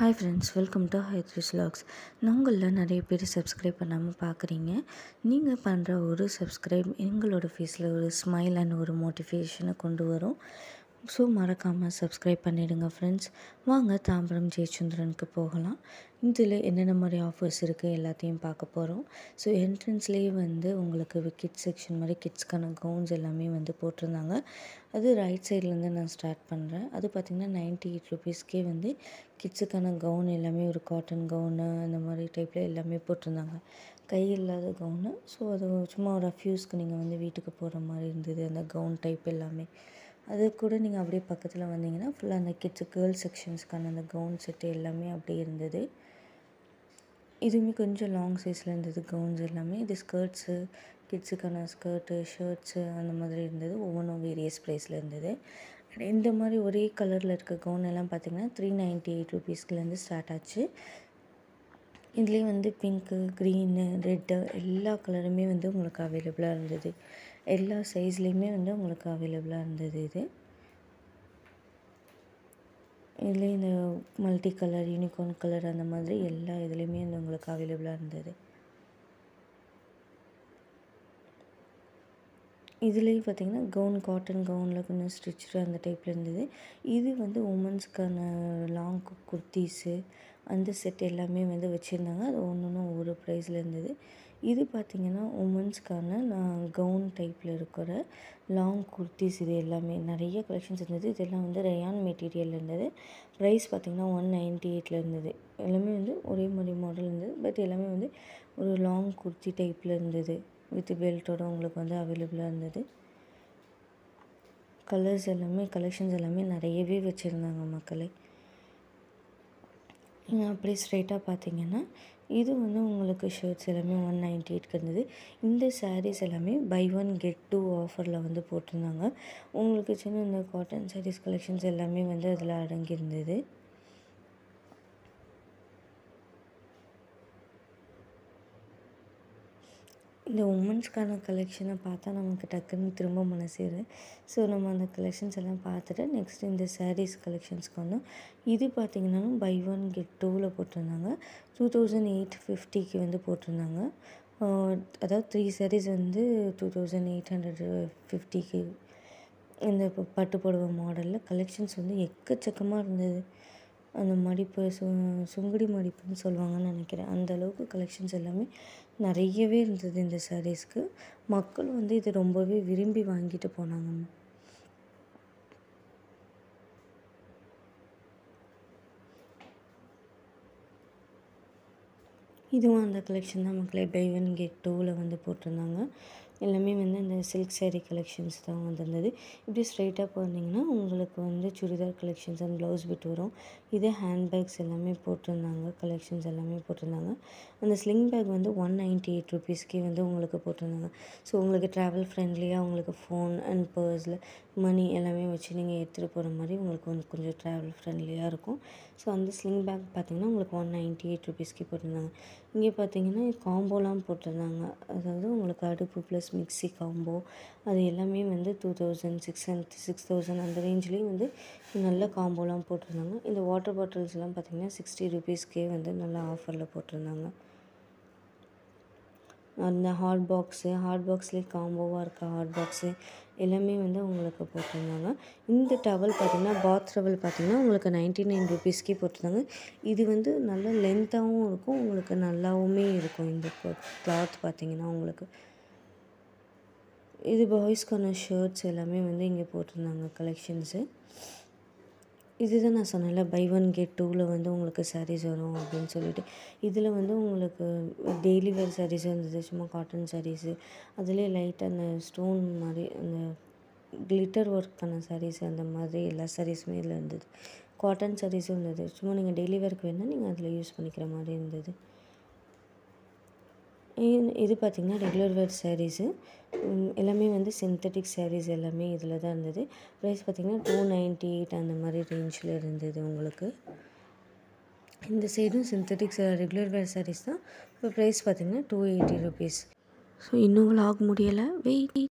hi friends welcome to ஹைத்ரிஸ் லாக்ஸ் உங்களில் நிறைய பேர் சப்ஸ்கிரைப் பண்ணாமல் பார்க்குறீங்க நீங்கள் பண்ணுற ஒரு சப்ஸ்கிரைப் எங்களோட ஃபேஸில் ஒரு ஸ்மைல் அண்ட் ஒரு மோட்டிவேஷனை கொண்டு வரும் ஸோ மறக்காமல் சப்ஸ்கிரைப் பண்ணிவிடுங்க ஃப்ரெண்ட்ஸ் வாங்க தாம்பரம் ஜெயச்சந்திரனுக்கு போகலாம் இதில் என்னென்ன மாதிரி ஆஃபர்ஸ் இருக்குது எல்லாத்தையும் பார்க்க போகிறோம் ஸோ என்ட்ரன்ஸ்லேயே வந்து உங்களுக்கு கிட்ஸ் செக்ஷன் மாதிரி கிட்ஸ்க்கான கவுன்ஸ் எல்லாமே வந்து போட்டிருந்தாங்க அது ரைட் சைட்லேருந்து நான் ஸ்டார்ட் பண்ணுறேன் அது பார்த்திங்கன்னா நைன்ட்டி எயிட் ருபீஸ்க்கே வந்து கிட்ஸுக்கான கவுன் எல்லாமே ஒரு காட்டன் கவுனு அந்த மாதிரி டைப்பில் எல்லாமே போட்டிருந்தாங்க கை இல்லாத கவுனு ஸோ அது சும்மா ஒரு ரஃப்யூஸ்க்கு நீங்கள் வந்து வீட்டுக்கு போகிற மாதிரி இருந்தது அந்த கவுன் டைப் எல்லாமே அது கூட நீங்கள் அப்படியே பக்கத்தில் வந்தீங்கன்னா ஃபுல்லாக அந்த கிட்ஸு கேர்ள்ஸ் செக்ஷன்ஸ்க்கான அந்த கவுன் செட்டு எல்லாமே அப்படியே இருந்தது இதுவுமே கொஞ்சம் லாங் சைஸில் இருந்தது கவுன்ஸ் எல்லாமே இது ஸ்கர்ட்ஸு கிட்ஸுக்கான ஸ்கர்ட்டு ஷர்ட்ஸு அந்த மாதிரி இருந்தது ஒவ்வொன்றும் வேரியஸ் ப்ரைஸில் இருந்தது இந்த மாதிரி ஒரே கலரில் இருக்க கவுன் எல்லாம் பார்த்திங்கன்னா த்ரீ நைன்ட்டி எயிட் ருபீஸ்க்குலேருந்து ஸ்டார்ட் ஆச்சு இதுலேயே வந்து பிங்க்கு க்ரீனு ரெட்டு எல்லா கலருமே வந்து உங்களுக்கு அவைலபிளாக இருந்தது எல்லா சைஸ்லேயுமே வந்து உங்களுக்கு அவைலபிளாக இருந்தது இது இதுலேயே இந்த மல்டி கலர் யூனிகார்ன் கலர் அந்த மாதிரி எல்லா இதுலேயுமே வந்து உங்களுக்கு அவைலபிளாக இருந்தது இதுலேயும் பார்த்திங்கன்னா கவுன் காட்டன் கவுனில் கொஞ்சம் ஸ்டிச்சு அந்த டைப்பில் இருந்தது இது வந்து உமன்ஸ்க்கான லாங் குர்த்தீஸு அந்த செட் எல்லாமே வந்து வச்சுருந்தாங்க அது ஒன்று ஒன்று ஒவ்வொரு ப்ரைஸில் இருந்தது இது பார்த்திங்கன்னா உமன்ஸ்க்கான நான் கவுன் டைப்பில் இருக்கிற லாங் குர்த்திஸ் இது எல்லாமே நிறைய கலெக்ஷன்ஸ் இருந்தது இதெல்லாம் வந்து ரயான் மெட்டீரியல் இருந்தது ப்ரைஸ் பார்த்திங்கன்னா ஒன் நைன்ட்டி எயிட்டில் இருந்தது எல்லாமே வந்து ஒரே மாதிரி மாடல் இருந்தது பட் எல்லாமே வந்து ஒரு லாங் குர்த்தி டைப்பில் இருந்தது வித் பெல்ட்டோட உங்களுக்கு வந்து அவைலபிளாக இருந்தது கலர்ஸ் எல்லாமே கலெக்ஷன்ஸ் எல்லாமே நிறையவே வச்சுருந்தாங்க மக்களை நீங்கள் அப்படியே ஸ்ட்ரைட்டாக பார்த்தீங்கன்னா இது வந்து உங்களுக்கு ஷர்ட்ஸ் எல்லாமே ஒன் நைன்ட்டி எயிட்க்கு இருந்தது இந்த சாரீஸ் எல்லாமே பை ஒன் கெட் டூ ஆஃபரில் வந்து போட்டிருந்தாங்க உங்களுக்கு சின்ன இந்த காட்டன் சாரீஸ் கலெக்ஷன்ஸ் எல்லாமே வந்து அதில் அடங்கியிருந்தது இந்த உமன்ஸ்க்கான கலெக்ஷனை பார்த்தா நமக்கு டக்குன்னு திரும்ப மனசேரு ஸோ நம்ம அந்த கலெக்ஷன்ஸ் எல்லாம் பார்த்துட்டு நெக்ஸ்ட் இந்த சாரீஸ் கலெக்ஷன்ஸ்க்கு வந்தோம் இது பார்த்திங்கனாலும் பை ஒன் கெட் டூவில் போட்டிருந்தாங்க டூ தௌசண்ட் எயிட் ஃபிஃப்டிக்கு வந்து போட்டிருந்தாங்க அதாவது த்ரீ சாரீஸ் வந்து டூ தௌசண்ட் எயிட் ஹண்ட்ரட் ஃபிஃப்டிக்கு இந்த பட்டு புடவை மாடலில் கலெக்ஷன்ஸ் வந்து எக்கச்சக்கமாக இருந்தது அந்த மடிப்பு சு சுங்குடி மடிப்புன்னு சொல்லுவாங்கன்னு நினைக்கிறேன் அந்த அளவுக்கு கலெக்ஷன்ஸ் எல்லாமே நிறையவே இருந்தது இந்த சாரீஸ்க்கு மக்கள் வந்து இது ரொம்பவே விரும்பி வாங்கிட்டு போனாங்க இதுவும் அந்த கலெக்ஷன் தான் மக்களே பை ஒன் கெட் டூவில் வந்து போட்டிருந்தாங்க எல்லாமே வந்து இந்த சில்க் சேரீ கலெக்ஷன்ஸ் தான் வந்திருந்தது இப்படி ஸ்ட்ரைட்டாக போனீங்கன்னா உங்களுக்கு வந்து churidar collections and blouse bit வரும் இதே ஹேண்ட்பேக்ஸ் எல்லாமே போட்டிருந்தாங்க கலெக்ஷன்ஸ் எல்லாமே போட்டிருந்தாங்க அந்த ஸ்லிங் பேக் வந்து ஒன் நைன்ட்டி எயிட் ருபீஸ்க்கே வந்து உங்களுக்கு போட்டிருந்தாங்க ஸோ உங்களுக்கு ட்ராவல் ஃப்ரெண்ட்லியாக உங்களுக்கு ஃபோன் அண்ட் பர்ஸில் மணி எல்லாமே வச்சு நீங்கள் எடுத்துகிட்டு போகிற மாதிரி உங்களுக்கு வந்து கொஞ்சம் ட்ராவல் ஃப்ரெண்ட்லியாக இருக்கும் ஸோ அந்த ஸ்லிங் பேக் பார்த்திங்கன்னா உங்களுக்கு ஒன் நைன்ட்டி எயிட் ருபீஸ்க்கே போட்டிருந்தாங்க இங்கே பார்த்தீங்கன்னா காம்போலாம் போட்டிருந்தாங்க அதாவது உங்களுக்கு அடுப்பு ப்ளஸ் மிக்சி காம்போ அது எல்லாமே வந்து two thousand six hundred six thousand அந்த ரேஞ்ச்லேயும் வந்து நல்ல காம்போலாம் போட்டிருந்தாங்க இந்த வாட்டர் பாட்டில்ஸ்லாம் பார்த்திங்கன்னா சிக்ஸ்டி ருபீஸ்க்கே வந்து நல்ல ஆஃபரில் போட்டிருந்தாங்க அந்த ஹாட் பாக்ஸு ஹாட் பாக்ஸ்லேயே காம்போவாக இருக்க ஹாட் பாக்ஸு எல்லாமே வந்து உங்களுக்கு போட்டிருந்தாங்க இந்த டவல் பார்த்திங்கன்னா பாத் டவல் பார்த்திங்கன்னா உங்களுக்கு நைன்ட்டி நைன் ருபீஸ்க்கே போட்டிருந்தாங்க இது வந்து நல்ல லென்த்தாகவும் இருக்கும் உங்களுக்கு நல்லாவுமே இருக்கும் இந்த கிளாத் பார்த்திங்கன்னா உங்களுக்கு இது பாய்ஸ்க்கான ஷர்ட்ஸ் எல்லாமே வந்து இங்கே போட்டிருந்தாங்க கலெக்ஷன்ஸு இதுதான் நான் சொன்னேன்ல பை ஒன் கெட் டூவில் வந்து உங்களுக்கு சாரீஸ் வரும் அப்படின்னு சொல்லிட்டு இதில் வந்து உங்களுக்கு டெய்லி வேர் சாரீஸ் இருந்தது சும்மா காட்டன் சாரீஸு அதுலேயே லைட்டாக அந்த ஸ்டோன் மாதிரி அந்த கிளிட்டர் ஒர்க்கான சாரீஸ் அந்த மாதிரி எல்லா சாரீஸுமே இதில் இருந்தது காட்டன் சாரீஸும் இருந்தது சும்மா நீங்கள் டெய்லி வேர்க்கு வேணால் நீங்கள் அதில் யூஸ் பண்ணிக்கிற மாதிரி இருந்தது இது பார்த்திங்கன்னா ரெகுலர் வேர் சாரீஸு எல்லாமே வந்து சிந்தட்டிக் சாரீஸ் எல்லாமே இதில் தான் இருந்தது ப்ரைஸ் பார்த்திங்கன்னா டூ நைன்ட்டி எயிட் அந்த மாதிரி ரேஞ்சில் இருந்தது உங்களுக்கு இந்த சைடும் சிந்தட்டிக் ரெகுலர் வேர் சாரீஸ் தான் இப்போ ப்ரைஸ் பார்த்திங்கன்னா டூ எயிட்டி ருபீஸ் ஸோ இன்னும் விலாக் முடியலை வெயிட்